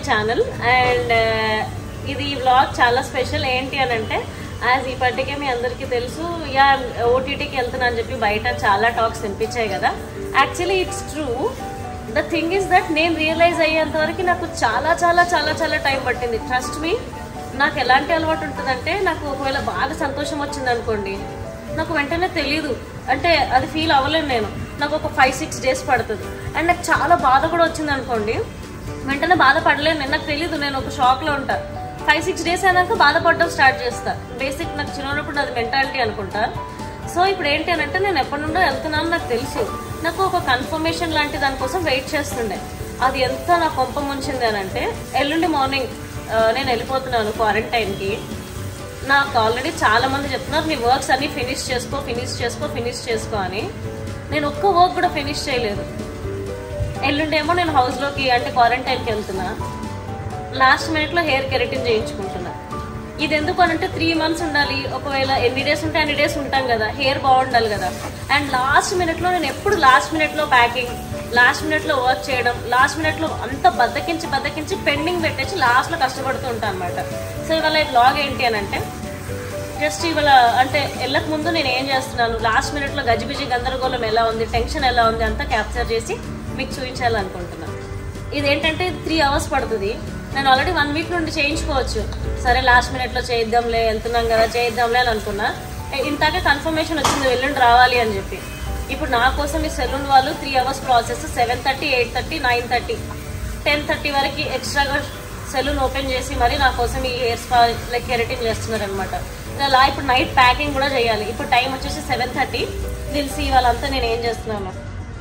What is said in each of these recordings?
channel and ఇది vlog చాలా special ఏంటి అని అంటే యాజ్ ఈ పట్టికే మీ అందరికీ తెలుసు యా ఓటీటీకి వెళ్తున్నా అని చెప్పి బయట చాలా టాక్స్ వినిపించాయి కదా actually it's true the thing is that నేను రియలైజ్ అయ్యేంత వరకు నాకు చాలా చాలా చాలా చాలా టైం పట్టింది ట్రస్ట్ మీ నాకు ఎలాంటి అలవాటు ఉంటుందంటే నాకు ఒకవేళ బాగా సంతోషం వచ్చింది అనుకోండి నాకు వెంటనే తెలియదు అంటే అది ఫీల్ అవ్వలేను నేను నాకు ఒక ఫైవ్ సిక్స్ డేస్ పడుతుంది అండ్ నాకు చాలా బాధ కూడా వచ్చింది అనుకోండి వెంటనే బాధపడలేను నేను నాకు తెలియదు నేను ఒక షాక్లో ఉంటా ఫైవ్ సిక్స్ డేస్ అయినాక బాధపడడం స్టార్ట్ చేస్తా బేసిక్ నాకు చిన్నప్పుడు అది మెంటాలిటీ అనుకుంటా సో ఇప్పుడు ఏంటి అని అంటే నేను ఎప్పటి నుండో వెళ్తున్నాను నాకు తెలుసు నాకు ఒక కన్ఫర్మేషన్ లాంటి దానికోసం వెయిట్ చేస్తుండే అది ఎంత నా కొంప ముంచింది అని అంటే ఎల్లుండి మార్నింగ్ నేను వెళ్ళిపోతున్నాను క్వారంటైన్కి నాకు ఆల్రెడీ చాలా మంది చెప్తున్నారు నీ వర్క్స్ అన్ని ఫినిష్ చేసుకో ఫినిష్ చేసుకో ఫినిష్ చేసుకో అని నేను ఒక్క వర్క్ కూడా ఫినిష్ చేయలేదు ఎల్లుండేమో నేను హౌస్లోకి అంటే క్వారంటైన్కి వెళ్తున్నా లాస్ట్ మినిట్లో హెయిర్ కెరటిన్ చేయించుకుంటున్నా ఇది ఎందుకు అని అంటే త్రీ మంత్స్ ఉండాలి ఒకవేళ ఎన్ని డేస్ ఉంటే అన్ని డేస్ ఉంటాం కదా హెయిర్ బాగుండాలి కదా అండ్ లాస్ట్ మినిట్లో నేను ఎప్పుడు లాస్ట్ మినిట్లో ప్యాకింగ్ లాస్ట్ మినిట్లో వర్క్ చేయడం లాస్ట్ మినిట్లో అంత బద్దకించి బద్దకించి పెండింగ్ పెట్టేసి లాస్ట్లో కష్టపడుతూ ఉంటాను అనమాట సో ఇవాళ ఈ బ్లాగ్ ఏంటి అని అంటే జస్ట్ ఇవాళ అంటే వెళ్ళక ముందు నేను ఏం చేస్తున్నాను లాస్ట్ మినిట్లో గజిబిజి గందరగోళం ఎలా ఉంది టెన్షన్ ఎలా ఉంది అంతా క్యాప్చర్ చేసి మీకు చూపించాలనుకుంటున్నాను ఇదేంటంటే త్రీ అవర్స్ పడుతుంది నేను ఆల్రెడీ వన్ వీక్ నుండి చేయించుకోవచ్చు సరే లాస్ట్ మినిట్లో చేయిద్దాంలే వెళ్తున్నాం కదా చేయిద్దాంలే అని అనుకున్నా ఏ, ఇంతాకే కన్ఫర్మేషన్ వచ్చింది వెళ్ళండి రావాలి అని చెప్పి ఇప్పుడు నా కోసం ఈ సెలూన్ వాళ్ళు three hours process seven thirty eight thirty nine thirty ten thirty వరకు ఎక్స్ట్రాగా సెలూన్ ఓపెన్ చేసి మరి నా కోసం ఈ హెయిర్ స్పా లైక్ కెరటిన్ చేస్తున్నారు అనమాట అలా ఇప్పుడు నైట్ ప్యాకింగ్ కూడా చేయాలి ఇప్పుడు టైం వచ్చేసి సెవెన్ థర్టీ తెలిసి వాళ్ళంతా నేను ఏం చేస్తున్నాను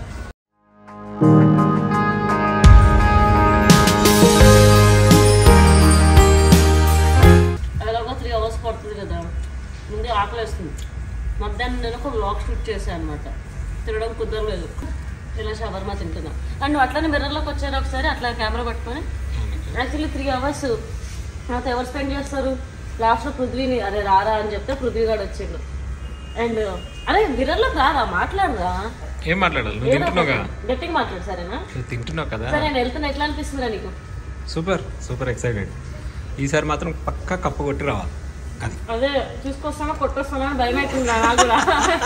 ఎలాగో త్రీ అవర్స్ పడుతుంది కదా ముందే ఆకలి వేస్తుంది మధ్యాహ్నం నేను ఒక వ్లాగ్ షూట్ చేశాను అనమాట తినడం కుదరలేదు ఇలా షవర్మా తింటున్నా అండ్ నువ్వు అట్లనే మిర్రర్లోకి వచ్చారు ఒకసారి అట్లా కెమెరా పట్టుకొని యాక్చువల్లీ త్రీ అవర్స్ నాతో ఎవరు స్పెండ్ చేస్తారు లాస్ట్లో పృథ్వీని అరే రారా అని చెప్తే పృథ్వీ గారు వచ్చిండు అండ్ అరే మిర్రర్లోకి రారా మాట్లాడరా ఏం మాట్లాడాలి నువ్వు తింటున్నావుగా గట్టిగా మాట్లాడు సరేనా నువ్వు తింటున్నావు కదా సరే నేను వెళ్తున్నా ఎట్లా అనిపిస్తుందిరా నీకు సూపర్ సూపర్ ఎక్సైటెడ్ ఈసారి మాత్రం పక్కా కప్పు కొట్టి రావాలి అది అదే తీసుకొస్తామా కొట్టొస్తామా అని భయం అవుతుంది నాకు కూడా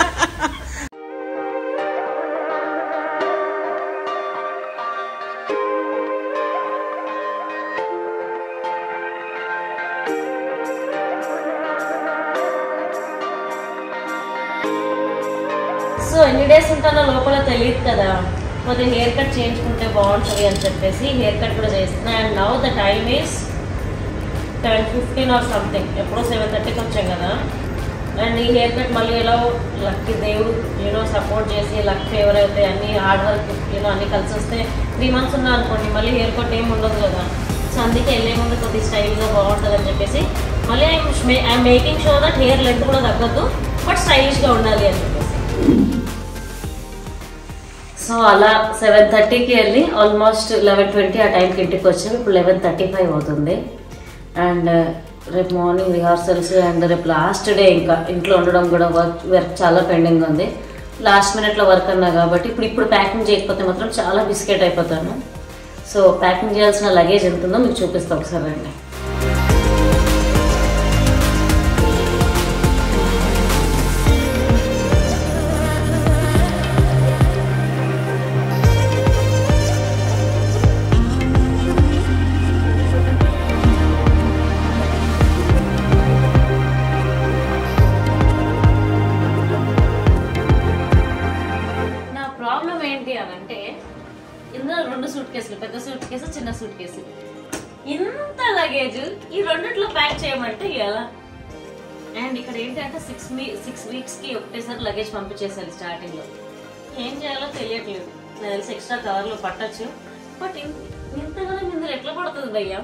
సో ఎన్ని డేస్ ఉంటానో లోపల తెలియదు కదా కొద్దిగా హెయిర్ కట్ చేయించుకుంటే బాగుంటుంది అని చెప్పేసి హెయిర్ కట్ కూడా చేస్తున్నా and now the time is ten fifteen or something ఎప్పుడో సెవెన్ థర్టీకి వచ్చాం కదా అండ్ ఈ హెయిర్ కట్ మళ్ళీ ఎలా లక్కి దేవుడు యూనో సపోర్ట్ చేసి లక్ ఫేవర్ అయితే అన్ని హార్డ్ వర్క్ యూనో అన్ని కలిసి వస్తే త్రీ మంత్స్ ఉన్నా అనుకోండి మళ్ళీ హెయిర్ కట్ ఏమి ఉండదు కదా సో అందుకే వెళ్ళే ముందు కొద్దిగా స్టైల్గా బాగుంటుంది అని చెప్పేసి మళ్ళీ I'm making sure that hair length కూడా తగ్గద్దు బట్ స్టైలిష్గా ఉండాలి అని చెప్పేసి సో అలా సెవెన్ థర్టీకి వెళ్ళి ఆల్మోస్ట్ లెవెన్ ట్వంటీ ఆ టైంకి ఇంటికి వచ్చాము ఇప్పుడు లెవెన్ థర్టీ ఫైవ్ అవుతుంది అండ్ రేపు మార్నింగ్ రిహార్సల్స్ అండ్ రేపు లాస్ట్ డే ఇంకా ఇంట్లో ఉండడం కూడా వర్క్ వర్క్ చాలా పెండింగ్ ఉంది లాస్ట్ మినిట్లో వర్క్ అన్నా కాబట్టి ఇప్పుడు ఇప్పుడు ప్యాకింగ్ చేయకపోతే మాత్రం చాలా బిస్కెట్ అయిపోతాను సో ప్యాకింగ్ చేయాల్సిన లగేజ్ ఎంత ఉందో మీకు చూపిస్తాను ఒకసారి రండి నా ప్రాబ్లం ఏంటి అని అంటే ఇందులో రెండు సూట్ కేసులు పెద్ద సూట్ కేసు చిన్న సూట్ కేసు ఇంత లగేజ్ ఈ రెండిట్లో ప్యాక్ చేయమంటే ఎలా అండ్ ఇక్కడ ఏంటంటే సిక్స్ మీ సిక్స్ వీక్స్ కి ఒకటేసారి లగేజ్ పంపించేసారు స్టార్టింగ్ లో ఏం చేయాలో తెలియట్లేదు నాకు తెలిసి ఎక్స్ట్రా కవర్లో పట్టొచ్చు బట్ ఇంతగానో ఇందులో ఎట్లా పడుతుంది భయ్యా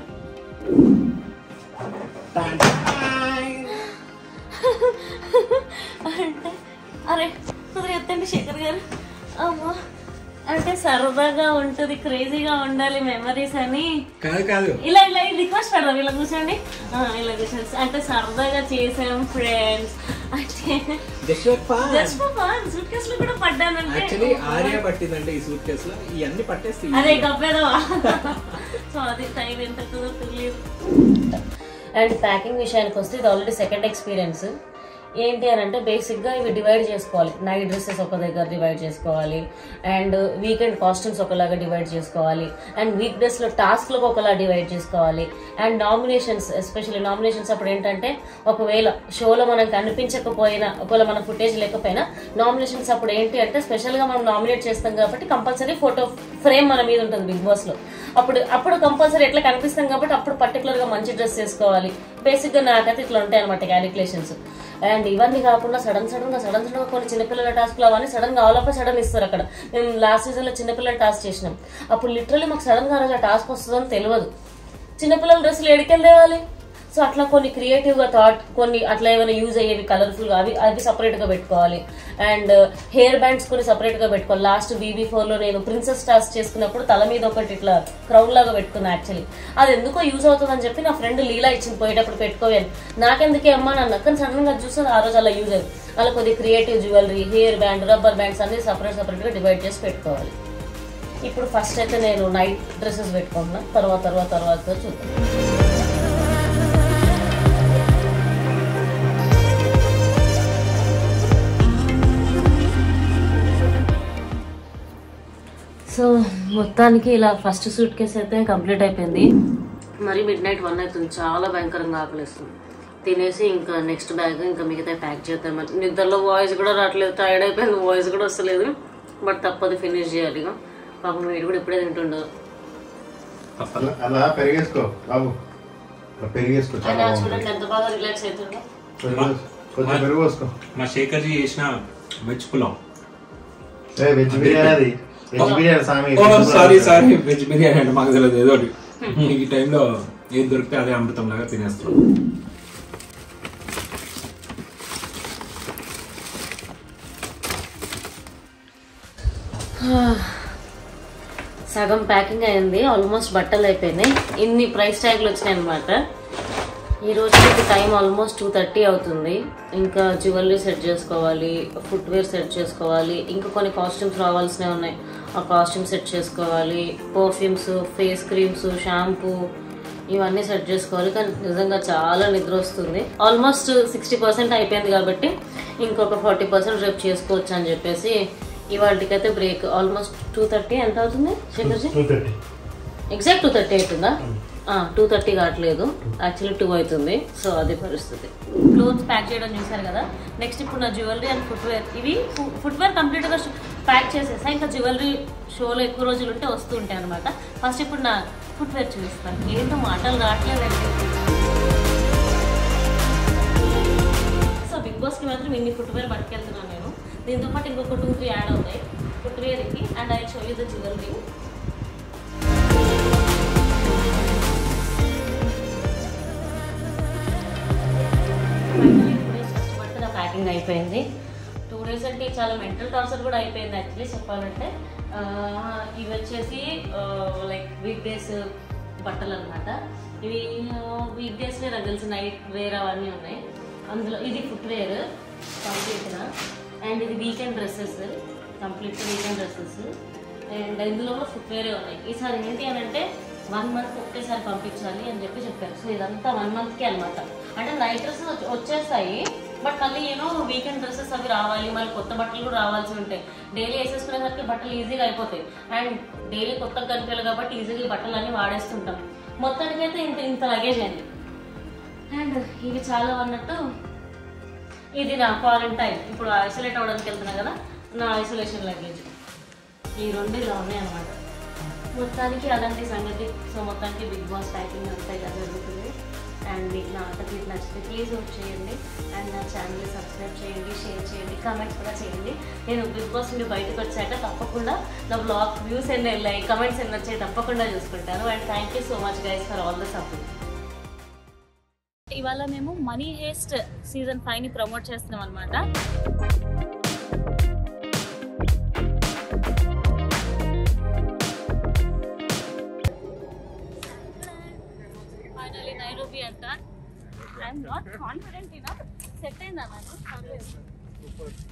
అంటే అరే కుదిరి ఎత్తండి శేఖర్ గారు అమ్మా అంటే సరదాగా ఉంటది క్రేజీగా ఉండాలి మెమరీస్ అని కాదు కాదు ఇలా ఇలా రిక్వెస్ట్ పెడదాం ఇలా కూర్చోండి ఆ, ఇలా కూర్చోండి అంటే సరదాగా చేసాం ఫ్రెండ్స్ అంటే జస్ట్ ఫర్ సూట్ కేసులు కూడా పడ్డానంటే యాక్చువల్లీ ఆర్య పట్టిందంటే ఈ సూట్ కేసులో ఇవన్నీ పట్టేసి అదే కప్పేదవా సో అది టైం ఎంత అవుతుందో తెలియదు అండ్ ప్యాకింగ్ విషయానికి వస్తే ఇది ఆల్రెడీ సెకండ్ ఎక్స్పీరియన్స్ ఏంటి అని అంటే బేసిక్గా ఇవి డివైడ్ చేసుకోవాలి నైట్ డ్రెస్సెస్ ఒక దగ్గర డివైడ్ చేసుకోవాలి అండ్ వీకెండ్ కాస్ట్యూమ్స్ ఒకలాగా డివైడ్ చేసుకోవాలి అండ్ వీక్ డేస్లో టాస్క్లకు ఒకలా డివైడ్ చేసుకోవాలి అండ్ నామినేషన్స్ ఎస్పెషల్లీ నామినేషన్స్ అప్పుడు ఏంటంటే ఒకవేళ షోలో మనం కనిపించకపోయినా ఒకవేళ మన ఫుటేజ్ లేకపోయినా నామినేషన్స్ అప్పుడు ఏంటి అంటే స్పెషల్గా మనం నామినేట్ చేస్తాం కాబట్టి కంపల్సరీ ఫోటో ఫ్రేమ్ మన మీద ఉంటుంది బిగ్ బాస్లో అప్పుడు అప్పుడు కంపల్సరీ ఎట్లా కనిపిస్తాం కాబట్టి అప్పుడు పర్టికులర్గా మంచి డ్రెస్ వేసుకోవాలి బేసిక్గా నాకైతే ఇట్లా ఉంటాయి అనమాట క్యాలిక్యులేషన్స్ అండ్ ఇవన్నీ కాకుండా సడన్ సడన్ గా సడన్ సడన్ గా కొన్ని చిన్నపిల్లల టాస్క్లు అవన్నీ సడన్ గా ఆల్ ఆఫ్ సడన్ ఇస్తారు అక్కడ మేము లాస్ట్ సీజన్ లో చిన్నపిల్లల టాస్క్ చేసినాం అప్పుడు లిటరల్లీ మాకు సడన్ గా ఆ రోజు టాస్క్ వస్తుందని తెలియదు చిన్నపిల్లల డ్రెస్సులు ఎడికెళ్ళి తేవాలి సో అట్లా కొన్ని క్రియేటివ్ గా థాట్ కొన్ని అట్లా ఏమైనా యూజ్ అయ్యేవి కలర్ఫుల్ గా అవి అవి సపరేట్ గా పెట్టుకోవాలి అండ్ హెయిర్ బ్యాండ్స్ కొన్ని సపరేట్ గా పెట్టుకోవాలి లాస్ట్ బీబీ ఫోర్ లో నేను ప్రిన్సెస్ టాస్క్ చేసుకున్నప్పుడు తల మీద ఒకటి ఇట్లా క్రౌన్ లాగా పెట్టుకున్నా యాక్చువల్లీ అది ఎందుకో యూజ్ అవుతుందని చెప్పి నా ఫ్రెండ్ లీలా ఇచ్చింది పోయేటప్పుడు పెట్టుకోవాలి నాకెందుకే అమ్మా నన్ను కానీ సడన్ గా చూస్తే ఆ రోజు అలా యూజ్ అయ్యింది అలా కొద్ది creative jewellery hair band rubber bands అన్ని సపరేట్ సపరేట్ గా డివైడ్ చేసి పెట్టుకోవాలి ఇప్పుడు ఫస్ట్ అయితే నేను నైట్ డ్రెస్సెస్ పెట్టుకుంటున్నా తర్వాత తర్వాత తర్వాత చూద్దాం సో మొత్తానికి ఇలా ఫస్ట్ సూట్ కేసు అయితే కంప్లీట్ అయిపోయింది మరి మిడ్ నైట్ వన్ అవుతుంది చాలా భయంకరంగా ఆకలిస్తుంది తినేసి ఇంకా నెక్స్ట్ బ్యాగ్ ఇంకా మిగతా ప్యాక్ చేద్దామని నిద్రలో వాయిస్ కూడా రావట్లేదు టైర్డ్ అయిపోయింది వాయిస్ కూడా వస్తలేదు బట్ తప్పదు ఫినిష్ చేయాలి ఇక పాపం వీడు కూడా ఇప్పుడే తింటుండదు తప్పదు అలా పెరిగేసుకో బాబు అలా పెరిగేసుకో చాలా ఆయన బాగుంటుంది చూడండి ఎంత బాగా రిలాక్స్ అవుతుందో పెరుగు- కొంచెం పెరుగు పోసుకో మా శేఖర్జీ చేసిన వెజ్ పులావ్ ఏ వెజ్ బిర్యానీ అది వెజ్ బిర్యానీ సామి సారీ సారీ వెజ్ బిర్యానీ అంటే మాకు తెలియదు ఏదో ఒకటి ఈ టైంలో ఏది దొరికితే అదే అమృతం లాగా తినేస్తాం సగం ప్యాకింగ్ అయింది ఆల్మోస్ట్ బట్టలు అయిపోయినాయి ఇన్ని ప్రైస్ ట్యాగ్లు వచ్చినాయి అనమాట ఈ రోజుకి టైం ఆల్మోస్ట్ టూ థర్టీ అవుతుంది ఇంకా జ్యువెలరీ సెట్ చేసుకోవాలి ఫుట్వేర్ సెట్ చేసుకోవాలి ఇంకా కొన్ని కాస్ట్యూమ్స్ రావాల్సినవి ఉన్నాయి ఆ కాస్ట్యూమ్ సెట్ చేసుకోవాలి పర్ఫ్యూమ్స్ ఫేస్ క్రీమ్స్ షాంపూ ఇవన్నీ సెట్ చేసుకోవాలి కానీ నిజంగా చాలా నిద్ర వస్తుంది ఆల్మోస్ట్ సిక్స్టీ పర్సెంట్ అయిపోయింది కాబట్టి ఇంకొక ఫార్టీ పర్సెంట్ రేపు చేసుకోవచ్చు అని చెప్పేసి ఇవాళకైతే బ్రేక్ ఆల్మోస్ట్ టూ థర్టీ ఎంత అవుతుంది Shekharji two thirty exact two thirty అవుతుందా టూ థర్టీ కావట్లేదు యాక్చువల్లీ టూ అవుతుంది సో అది పరిస్థితి క్లోత్స్ ప్యాక్ చేయడం చూసారు కదా నెక్స్ట్ ఇప్పుడు నా జ్యువెలరీ అండ్ ఫుట్వేర్ ఇవి ఫుట్వేర్ కంప్లీట్గా ప్యాక్ చేసేసా ఇంకా జ్యువెలరీ షోలో ఎక్కువ రోజులు ఉంటే వస్తూ ఉంటాయి అనమాట ఫస్ట్ ఇప్పుడు నా ఫుట్వేర్ చూపిస్తాను ఏంటో మాటలు రావట్లేదండి సో బిగ్ బాస్కి మాత్రం ఇన్ని ఫుట్వేర్ పట్టుకెళ్తున్నాను నేను దీంతో పాటు ఇంకొక టూ త్రీ యాడ్ అవుతాయి ఫుట్వేర్కి and I show you the jewellery packing అయిపోయింది టూ డేస్ అంటే చాలా మెంటల్ టార్చర్ కూడా అయిపోయింది యాక్చువల్లీ చెప్పాలంటే ఆ, ఇవి వచ్చేసి లైక్ వీక్ డేస్ బట్టలు అనమాట ఇవి వీక్ డేస్లో నాకు తెలిసి నైట్ వేర్ అవన్నీ ఉన్నాయి అందులో ఇది ఫుట్వేర్ కంప్లీట్గా అండ్ ఇది weekend dresses complete weekend dresses and ఇందులో కూడా ఫుట్వేరే ఉన్నాయి ఈసారి ఏంటి అని అంటే వన్ మంత్ ఒకేసారి పంపించాలి అని చెప్పి చెప్పారు సో ఇదంతా వన్ మంత్కి అనమాట అంటే నైట్ డ్రెస్సెస్ వచ్చేస్తాయి బట్ మళ్ళీ ఏమో వీకెండ్ డ్రెస్సెస్ అవి రావాలి మళ్ళీ కొత్త బట్టలు కూడా రావాల్సి ఉంటాయి డైలీ వేసేసుకునేసరికి బట్టలు ఈజీగా అయిపోతాయి అండ్ డైలీ కొత్త కనిపించాలి కాబట్టి ఈజీగా ఈ బట్టలు అన్నీ వాడేస్తుంటాం మొత్తానికైతే ఇంత ఇంత లగేజ్ అయింది అండ్ ఇవి చాలా అన్నట్టు ఇది నా క్వారంటైన్ ఇప్పుడు ఐసోలేట్ అవ్వడానికి వెళ్తున్నా కదా నా ఐసోలేషన్ లగేజ్ ఈ రెండు ఇలా ఉన్నాయి అనమాట మొత్తానికి అలాంటి సంగతి సో మొత్తానికి బిగ్ బాస్ ప్యాకింగ్ అంతా ఇలా జరుగుతుంది అండ్ మీకు నా అంత మీకు నచ్చితే ప్లీజ్ ఓట్ చేయండి అండ్ నా ఛానల్ని సబ్స్క్రైబ్ చేయండి షేర్ చేయండి కామెంట్స్ కూడా చేయండి నేను బిగ్ బాస్ నుండి బయటకు వచ్చాక తప్పకుండా నా బ్లాగ్ వ్యూస్ ఎన్ని వెళ్ళాయి కమెంట్స్ ఎన్ని వచ్చాయి తప్పకుండా చూసుకుంటాను and thank you so much guys for all the support ఇవాళ మేము మనీ హేస్ట్ సీజన్ ఫైవ్ ని ప్రమోట్ చేస్తున్నాం అనమాట I'm not confident enough set అయిందా నాకు